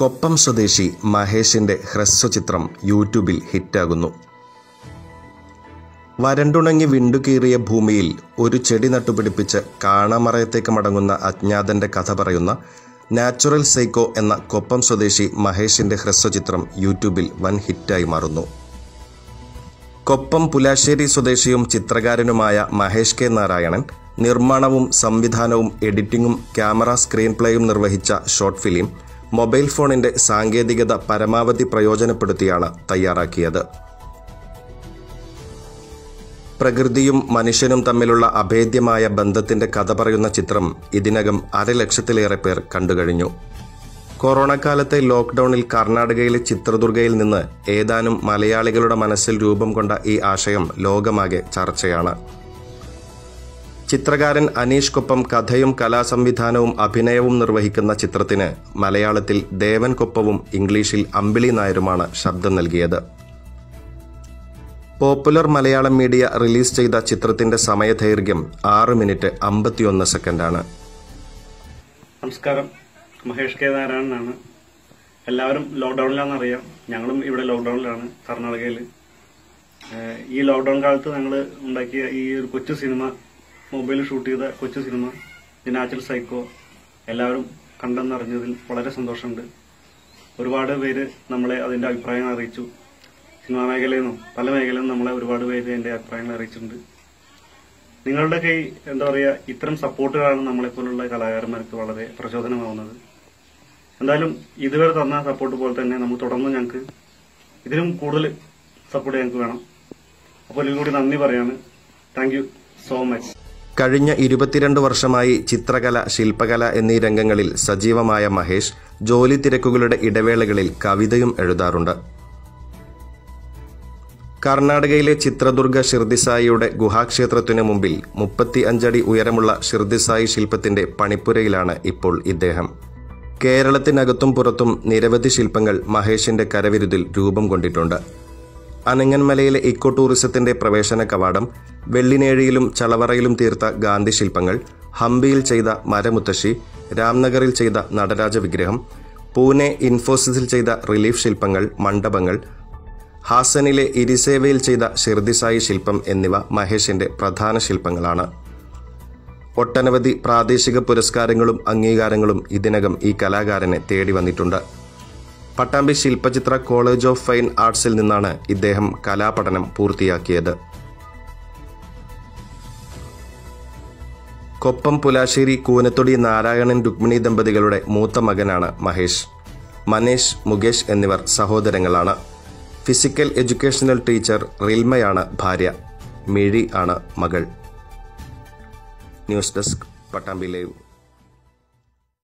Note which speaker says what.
Speaker 1: കൊപ്പം സ്വദേശി മഹേഷിന്റെ ഹ്രസ്വചിത്രം യൂട്യൂബിൽ ഹിറ്റാകുന്നു വരണ്ടുണങ്ങി വിണ്ടുകീറിയ ഭൂമിയിൽ ഒരു ചെടി നട്ടുപിടിപ്പിച്ച് കാണാമറയത്തേക്ക് മടങ്ങുന്ന അജ്ഞാതന്റെ കഥ പറയുന്ന നാച്ചുറൽ സൈക്കോ എന്ന കൊപ്പം സ്വദേശി മഹേഷിന്റെ ഹ്രസ്വചിത്രം യൂട്യൂബിൽ വൻ ഹിറ്റായി മാറുന്നു കൊപ്പം പുലാശ്ശേരി സ്വദേശിയും ചിത്രകാരനുമായ മഹേഷ് കെ നാരായണൻ നിർമ്മാണവും സംവിധാനവും എഡിറ്റിംഗും ക്യാമറ സ്ക്രീൻ പ്ലേയും നിർവഹിച്ച ഷോർട്ട് ഫിലിം മൊബൈൽ ഫോണിന്റെ സാങ്കേതികത പരമാവധി പ്രയോജനപ്പെടുത്തിയാണ് തയ്യാറാക്കിയത് പ്രകൃതിയും മനുഷ്യനും തമ്മിലുള്ള അഭേദ്യമായ ബന്ധത്തിന്റെ കഥ പറയുന്ന ചിത്രം ഇതിനകം അരലക്ഷത്തിലേറെ പേർ കണ്ടുകഴിഞ്ഞു കൊറോണ കാലത്തെ ലോക്ക്ഡൌണിൽ കർണാടകയിലെ ചിത്രദുർഗയിൽ നിന്ന് ഏതാനും മലയാളികളുടെ മനസ്സിൽ രൂപം കൊണ്ട ഈ ആശയം ലോകമാകെ ചർച്ചയാണ് ചിത്രകാരൻ അനീഷ് കൊപ്പം കഥയും കലാസംവിധാനവും അഭിനയവും നിർവഹിക്കുന്ന ചിത്രത്തിന് മലയാളത്തിൽ ദേവൻ കൊപ്പവും ഇംഗ്ലീഷിൽ അമ്പിളി നായരുമാണ് ശബ്ദം നൽകിയത് പോപ്പുലർ മലയാളം മീഡിയ റിലീസ് ചെയ്ത ചിത്രത്തിന്റെ സമയദൈർഘ്യം ആറ് മിനിറ്റ് അമ്പത്തിയൊന്ന് സെക്കൻഡാണ്
Speaker 2: നമസ്കാരം മഹേഷ് കെ നാരായണനാണ് എല്ലാവരും ലോക്ക്ഡൌണിലാണെന്ന് അറിയാം ഞങ്ങളും ഇവിടെ ലോക്ക്ഡൌണിലാണ് കർണാടകയിൽ ഈ ലോക്ക്ഡൌൺ കാലത്ത് ഞങ്ങൾ ഉണ്ടാക്കിയ ഈ ഒരു കൊച്ചു സിനിമ മൊബൈലിൽ ഷൂട്ട് ചെയ്ത കൊച്ചു സിനിമ ദി നാച്ചുറൽ സൈക്കോ എല്ലാവരും കണ്ടെന്നറിഞ്ഞതിൽ വളരെ സന്തോഷമുണ്ട് ഒരുപാട് പേര് നമ്മളെ അതിന്റെ അഭിപ്രായങ്ങൾ അറിയിച്ചു സിനിമാ മേഖലയിൽ നിന്നും പല മേഖലയിൽ നിന്നും നമ്മളെ ഒരുപാട് പേര് അതിന്റെ അഭിപ്രായങ്ങൾ അറിയിച്ചിട്ടുണ്ട് നിങ്ങളുടെ കൈ എന്താ പറയുക ഇത്തരം സപ്പോർട്ടുകളാണ് നമ്മളെപ്പോലുള്ള കലാകാരന്മാർക്ക് വളരെ പ്രചോദനമാവുന്നത് എന്തായാലും ഇതുവരെ തന്ന സപ്പോർട്ട് പോലെ തന്നെ നമ്മൾ തുടർന്ന് ഞങ്ങൾക്ക് ഇതിലും കൂടുതൽ സപ്പോർട്ട് ഞങ്ങൾക്ക് വേണം അപ്പോൾ ഇതിൽ കൂടി നന്ദി പറയാണ് താങ്ക് യു സോ മച്ച്
Speaker 1: കഴിഞ്ഞ ഇരുപത്തിരണ്ട് വർഷമായി ചിത്രകല ശില്പകല എന്നീ രംഗങ്ങളിൽ സജീവമായ മഹേഷ് ജോലി തിരക്കുകളുടെ ഇടവേളകളിൽ കവിതയും എഴുതാറുണ്ട് കർണാടകയിലെ ചിത്രദുർഗ ഷിർദിസായിയുടെ ഗുഹാക്ഷേത്രത്തിനു മുമ്പിൽ മുപ്പത്തി അഞ്ചടി ഉയരമുള്ള ഷിർദിസായി ശില്പത്തിന്റെ പണിപ്പുരയിലാണ് ഇപ്പോൾ ഇദ്ദേഹം കേരളത്തിനകത്തും പുറത്തും നിരവധി ശില്പങ്ങൾ മഹേഷിന്റെ കരവിരുതിൽ രൂപം കൊണ്ടിട്ടുണ്ട് അനങ്ങൻമലയിലെ ഇക്കോ ടൂറിസത്തിന്റെ പ്രവേശന കവാടം വെള്ളിനേഴിയിലും ചളവറയിലും തീർത്ത ഗാന്ധി ശില്പങ്ങൾ ഹംപിയിൽ ചെയ്ത മരമുത്തശ്ശി രാംനഗറിൽ ചെയ്ത നടരാജ വിഗ്രഹം പൂനെ ഇൻഫോസിസിൽ ചെയ്ത റിലീഫ് ശില്പങ്ങൾ മണ്ഡപങ്ങൾ ഹാസനിലെ ഇരിസേവയിൽ ചെയ്ത ഷിർദിസായി ശില്പം എന്നിവ മഹേഷിന്റെ പ്രധാന ശില്പങ്ങളാണ് ഒട്ടനവധി പ്രാദേശിക പുരസ്കാരങ്ങളും അംഗീകാരങ്ങളും ഇതിനകം ഈ കലാകാരനെ തേടി വന്നിട്ടുണ്ട് Pattambi Shilpachitra college of fine ആർട്സിൽ നിന്നാണ് ഇദ്ദേഹം കലാപഠനം പൂർത്തിയാക്കിയത് കൊപ്പം പുലാശ്ശേരി കൂനത്തൊടി നാരായണൻ രുക്മിണി ദമ്പതികളുടെ മൂത്ത മകനാണ് മഹേഷ് മനേഷ് മുകേഷ് എന്നിവർ സഹോദരങ്ങളാണ് ഫിസിക്കൽ എഡ്യൂക്കേഷണൽ ടീച്ചർ റിൽമയാണ് ഭാര്യ മിഴി ആണ് മകൾ ന്യൂസ് ഡെസ്ക് പട്ടാമ്പി ലൈവ്